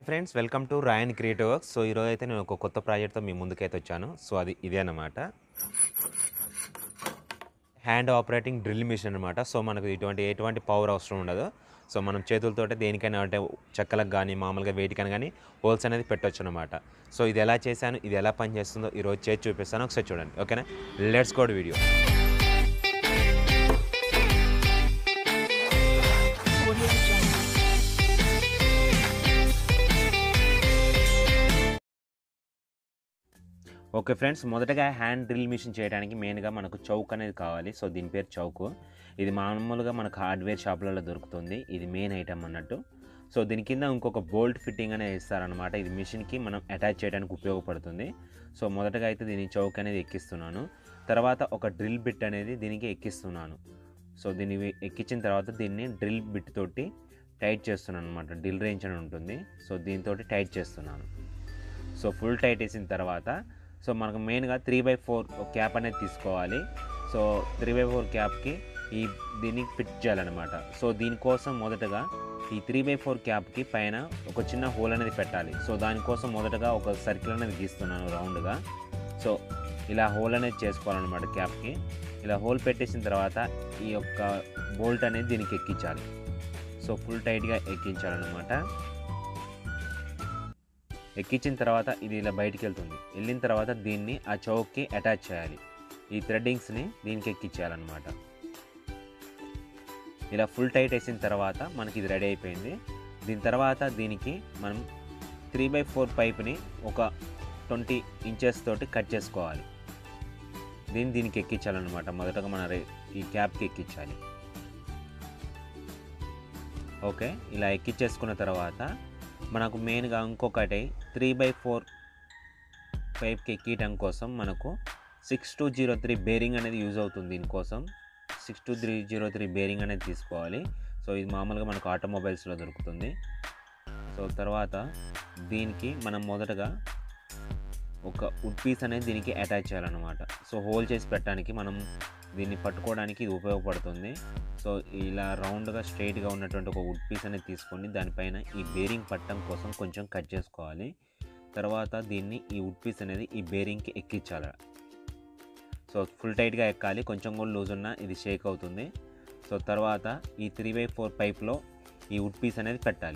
Friends welcome to Rayan creative works so ఈరోజు అయితే నేను ఒక కొత్త ప్రాజెక్ట్తో మీ ముందుకైతే వచ్చాను సో అది ఇదే అన్నమాట హ్యాండ్ ఆపరేటింగ్ డ్రిల్ మిషన్ అనమాట సో మనకు ఇటువంటి ఎటువంటి పవర్ అవసరం ఉండదు సో మనం చేతులతోటే దేనికైనా అంటే చెక్కలకు కానీ మామూలుగా వేటికైనా కానీ హోల్స్ అనేది పెట్టొచ్చు అనమాట సో ఇది ఎలా చేశాను ఇది ఎలా పనిచేస్తుందో ఈరోజు చేసి చూపిస్తాను ఒకసారి చూడండి ఓకేనా let's code video Audio Jungle. Okay friends మొదటగా హ్యాండ్ డ్రిల్ మిషన్ చేయడానికి మెయిన్గా మనకు చౌక్ అనేది కావాలి సో దీని పేరు చౌక్ ఇది మామూలుగా మనకు హార్డ్వేర్ షాపులలో దొరుకుతుంది ఇది మెయిన్ ఐటమ్ అన్నట్టు సో దీని కింద ఇంకొక బోల్ట్ ఫిట్టింగ్ అనేది ఇస్తారనమాట ఇది మిషన్కి మనం అటాచ్ చేయడానికి ఉపయోగపడుతుంది సో మొదటగా అయితే దీని చౌక్ అనేది ఎక్కిస్తున్నాను తర్వాత ఒక డ్రిల్ బిట్ అనేది దీనికి ఎక్కిస్తున్నాను సో దీన్ని ఎక్కించిన తర్వాత దీన్ని డ్రిల్ బిట్ తోటి టైట్ చేస్తున్నాను అనమాట డ్రిల్ రేంజ్ అని ఉంటుంది సో దీంతో టైట్ చేస్తున్నాను సో ఫుల్ టైట్ వేసిన తర్వాత సో మనకు మెయిన్గా త్రీ బై ఫోర్ క్యాప్ అనేది తీసుకోవాలి సో త్రీ బై ఫోర్ క్యాప్కి ఈ దీన్ని ఫిట్ చేయాలన్నమాట సో దీనికోసం మొదటగా ఈ త్రీ బై ఫోర్ క్యాప్కి పైన ఒక చిన్న హోల్ అనేది పెట్టాలి సో దానికోసం మొదటగా ఒక సర్కిల్ అనేది గీస్తున్నాను రౌండ్గా సో ఇలా హోల్ అనేది చేసుకోవాలన్నమాట క్యాప్కి ఇలా హోల్ పెట్టేసిన తర్వాత ఈ యొక్క బోల్ట్ అనేది దీనికి ఎక్కించాలి సో ఫుల్ టైట్గా ఎక్కించాలన్నమాట ఎక్కించిన తర్వాత ఇది ఇలా బయటికి వెళ్తుంది వెళ్ళిన తర్వాత దీన్ని ఆ చౌక్కి అటాచ్ చేయాలి ఈ థ్రెడ్డింగ్స్ని దీనికి ఎక్కించాలన్నమాట ఇలా ఫుల్ టైట్ వేసిన తర్వాత మనకి ఇది రెడీ అయిపోయింది దీని తర్వాత దీనికి మనం త్రీ బై ఫోర్ పైప్ని ఒక ట్వంటీ ఇంచెస్ తోటి కట్ చేసుకోవాలి దీన్ని దీనికి ఎక్కించాలన్నమాట మొదటగా మన రే- ఈ క్యాప్కి ఎక్కించాలి ఓకే ఇలా ఎక్కించేసుకున్న తర్వాత మనకు మెయిన్గా ఇంకొకటి త్రీ బై ఫోర్ పైప్కి ఎక్కియటం కోసం మనకు six two zero three bearing అనేది యూజ్ అవుతుంది దీనికోసం six two three zero three bearing అనేది తీసుకోవాలి సో ఇది మామూలుగా మనకు ఆటోమొబైల్స్లో దొరుకుతుంది సో తర్వాత దీనికి మనం మొదటగా ఒక వుడ్ పీస్ అనేది దీనికి అటాచ్ చేయాలన్నమాట సో హోల్ చేసి పెట్టడానికి మనం దీన్ని పట్టుకోవడానికి ఇది ఉపయోగపడుతుంది సో ఇలా రౌండ్గా స్ట్రైట్గా ఉన్నటువంటి ఒక వుడ్ పీస్ అనేది తీసుకొని దానిపైన ఈ బేరింగ్ పట్టడం కోసం కొంచెం కట్ చేసుకోవాలి తర్వాత దీన్ని ఈ వుడ్ పీస్ అనేది ఈ బేరింగ్కి ఎక్కించాలి సో ఫుల్ టైట్గా ఎక్కాలి కొంచెం కూడా లూజ్ ఉన్నా ఇది షేక్ అవుతుంది సో తర్వాత ఈ త్రీ బై ఫోర్ పైప్లో ఈ వుడ్ పీస్ అనేది పెట్టాలి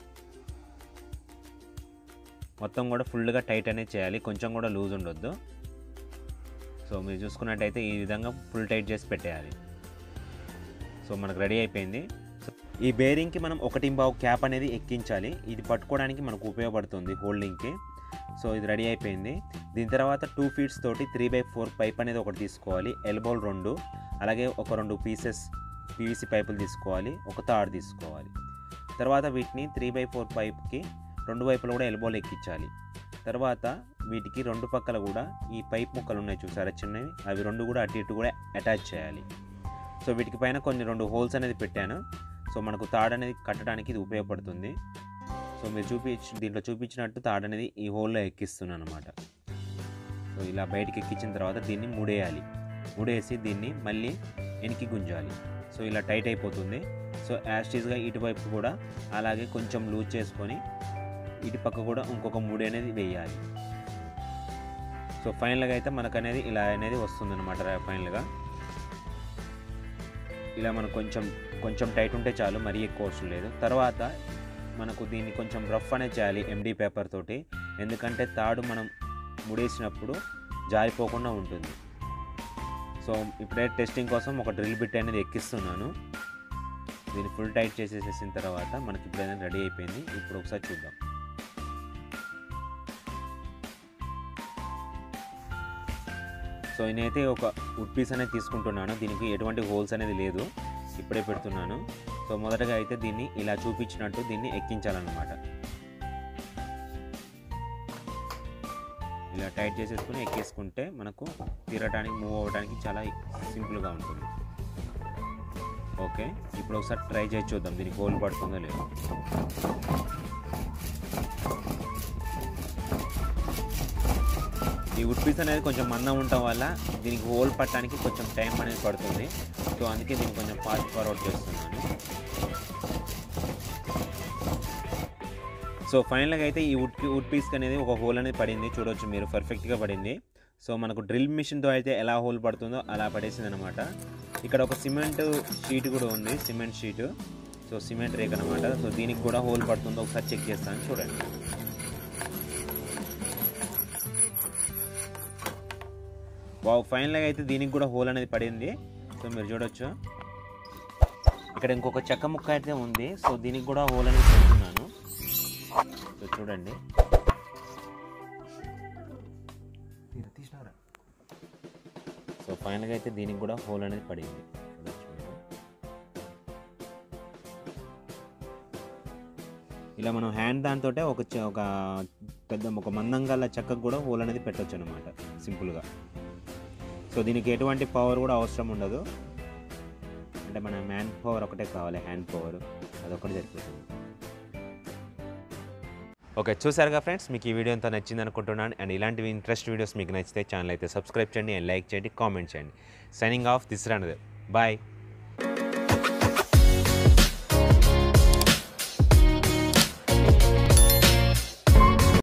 మొత్తం కూడా ఫుల్గా టైట్ అనేది చేయాలి కొంచెం కూడా లూజ్ ఉండొద్దు సో మీరు చూసుకున్నట్టయితే ఈ విధంగా ఫుల్ టైట్ చేసి పెట్టేయాలి సో మనకు రెడీ అయిపోయింది సో ఈ బేరింగ్కి మనం ఒకటి బావు క్యాప్ అనేది ఎక్కించాలి ఇది పట్టుకోవడానికి మనకు ఉపయోగపడుతుంది హోల్డింగ్కి సో ఇది రెడీ అయిపోయింది దీని తర్వాత టూ ఫీట్స్ తోటి త్రీ బై ఫోర్ పైప్ అనేది ఒకటి తీసుకోవాలి ఎల్బోల్ రెండు అలాగే ఒక రెండు పీసెస్ పీవీసీ పైపులు తీసుకోవాలి ఒక తాడు తీసుకోవాలి తర్వాత వీటిని త్రీ బై ఫోర్ పైప్కి రెండు వైపులు కూడా ఎల్బోలు ఎక్కించాలి తర్వాత వీటికి రెండు పక్కల కూడా ఈ పైప్ ముక్కలు ఉన్నాయి చూసారా చిన్నవి అవి రెండు కూడా అటు ఇటు కూడా అటాచ్ చేయాలి సో వీటికి పైన కొన్ని రెండు హోల్స్ అనేది పెట్టాను సో మనకు తాడు అనేది కట్టడానికి ఇది ఉపయోగపడుతుంది సో మీరు చూపించి దీంట్లో చూపించినట్టు తాడు అనేది ఈ హోల్లో ఎక్కిస్తున్నాను అనమాట సో ఇలా బయటికి ఎక్కించిన తర్వాత దీన్ని ముడేయాలి ముడేసి దీన్ని మళ్ళీ వెనక్కి గుంజాలి సో ఇలా టైట్ అయిపోతుంది సో యాస్టీస్గా ఇటువైపు కూడా అలాగే కొంచెం లూజ్ చేసుకొని ఇటు పక్క కూడా ఇంకొక ముడి అనేది వేయాలి సో ఫైనల్గా అయితే మనకు అనేది ఇలా అనేది వస్తుంది అనమాట ఫైనల్గా ఇలా మనకు కొంచెం కొంచెం టైట్ ఉంటే చాలు మరీ ఎక్కువ అవసరం లేదు తర్వాత మనకు దీన్ని కొంచెం రఫ్ అనేది చేయాలి ఎండి పేపర్ తోటి ఎందుకంటే తాడు మనం ముడేసినప్పుడు జారిపోకుండా ఉంటుంది సో ఇప్పుడే టెస్టింగ్ కోసం ఒక డ్రిల్ బిట్ అనేది ఎక్కిస్తున్నాను దీన్ని ఫుల్ టైట్ చేసేసేసిన తర్వాత మనకి ఇప్పుడు అనేది రెడీ అయిపోయింది ఇప్పుడు ఒకసారి చూద్దాం సో నేనైతే ఒక వుడ్ పీస్ అనేది తీసుకుంటున్నాను దీనికి ఎటువంటి హోల్స్ అనేది లేదు ఇప్పుడే పెడుతున్నాను సో మొదటగా అయితే దీన్ని ఇలా చూపించినట్టు దీన్ని ఎక్కించాలన్నమాట ఇలా టైట్ చేసేసుకుని ఎక్కేసుకుంటే మనకు తిరగడానికి మూవ్ అవ్వడానికి చాలా సింపుల్గా ఉంటుంది ఓకే ఇప్పుడు ఒకసారి ట్రై చేసి చూద్దాం దీనికి హోల్ పడుతుందో లేదో ఈ వుడ్ పీస్ అనేది కొంచెం మందం ఉండటం వల్ల దీనికి హోల్ పట్టడానికి కొంచెం టైం అనేది పడుతుంది సో అందుకే దీన్ని కొంచెం ఫాస్ట్ ఫార్వర్డ్ చేస్తున్నాను సో ఫైనల్గా అయితే ఈ వుడ్ వుడ్ పీస్కి అనేది ఒక హోల్ అనేది పడింది చూడొచ్చు మీరు పర్ఫెక్ట్గా పడింది సో మనకు డ్రిల్ మిషన్తో అయితే ఎలా హోల్ పడుతుందో అలా పడేసింది అనమాట ఇక్కడ ఒక సిమెంట్ షీట్ కూడా ఉంది సిమెంట్ షీట్ సో సిమెంట్ రేక్ అనమాట సో దీనికి కూడా హోల్ పడుతుందో ఒకసారి చెక్ చేస్తాను చూడండి వావ్ ఫైనల్గా అయితే దీనికి కూడా హోల్ అనేది పడింది సో మీరు చూడొచ్చు ఇక్కడ ఇంకొక చెక్క ముక్క అయితే ఉంది సో దీనికి కూడా హోల్ అనేది పెడుతున్నాను సో చూడండి సో ఫైనల్గా అయితే దీనికి కూడా హోల్ అనేది పడింది చూడొచ్చు మీరు. ఇలా మనం హ్యాండ్ దాంతో ఒక చె- ఒక పెద్ద ఒక మందం గల చెక్కకు కూడా హోల్ అనేది పెట్టొచ్చు అనమాట సింపుల్గా సో దీనికి ఎటువంటి పవర్ కూడా అవసరం ఉండదు అంటే మన మ్యాన్ పవర్ ఒకటే కావాలి హ్యాండ్ పవర్ అదొకటి సరిపోతుంది ఓకే చూసారుగా ఫ్రెండ్స్ మీకు ఈ వీడియో అంతా నచ్చింది అనుకుంటున్నాను అండ్ ఇలాంటివి ఇంట్రెస్ట్ వీడియోస్ మీకు నచ్చితే ఛానల్ అయితే సబ్స్క్రైబ్ చేయండి అండ్ లైక్ చేయండి కామెంట్ చేయండి signing off this run bye